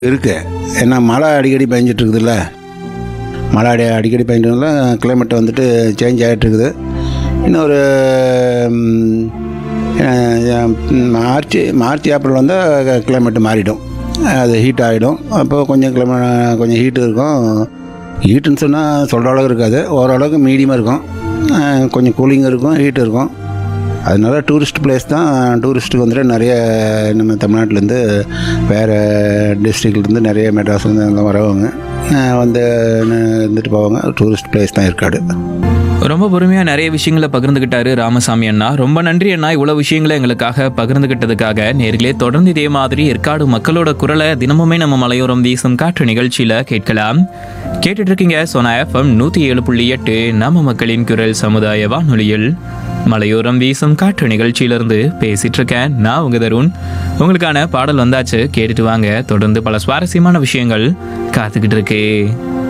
இருக்கு ஏன்னா மழை அடிக்கடி பெஞ்சிட்டு இருக்குதுல்ல மழை அடி அடிக்கடி பெஞ்சதுனால கிளைமேட் வந்துட்டு சேஞ்ச் ஆகிட்டு இருக்குது இன்னும் ஒரு ம், அஹ், மார்ச் மார்ச் ஏப்ரல் வந்தால் கிளைமேட் மாறிடும் அது ஹீட் ஆகிடும் அப்போ கொஞ்சம் கிளைமே கொஞ்சம் ஹீட் இருக்கும் ஹீட்டுன்னு சொன்னால் சொல்கிற அளவுக்கு இருக்காது ஓரளவுக்கு மீடியமாக இருக்கும் அஹ், கொஞ்சம் கூலிங் இருக்கும் ஹீட் இருக்கும் அதனால டூரிஸ்ட் பிளேஸ் தான் டூரிஸ்ட்டுக்கு வந்துட்டு நிறைய நம்ம தமிழ்நாட்டிலேருந்து வேறு டிஸ்ட்ரிக்ட்லேருந்து நிறைய மெட்ராஸ்லேருந்து அங்கே வரவங்க அஹ் வந்து இருந்துட்டு போவாங்க டூரிஸ்ட் பிளேஸ் தான் ஏற்காடு ரொம்ப பொறுமையாக நிறைய விஷயங்களை பகிர்ந்துக்கிட்டாரு ராமசாமி அண்ணா ரொம்ப நன்றி அண்ணா இவ்வளோ விஷயங்களை எங்களுக்காக பகிர்ந்துக்கிட்டதுக்காக நேர்களே தொடர்ந்து இதே மாதிரி ஏற்காடு மக்களோட குரலை தினமுமே நம்ம மலையோரம் வீசும் காற்று நிகழ்ச்சியில் கேட்கலாம் கேட்டுட்டு இருக்கீங்க சோனா எஃப்எம் நூற்றி ஏழு புள்ளி எட்டு நம்ம மக்களின் குரல் சமுதாய வானொலியில் மலையோரம் வீசும் காற்று நிகழ்ச்சியிலிருந்து பேசிட்டு இருக்கேன் நான் உங்க தருண் உங்களுக்கான பாடல் வந்தாச்சு கேட்டுட்டு வாங்க தொடர்ந்து பல சுவாரஸ்யமான விஷயங்கள் காத்துக்கிட்டு இருக்கு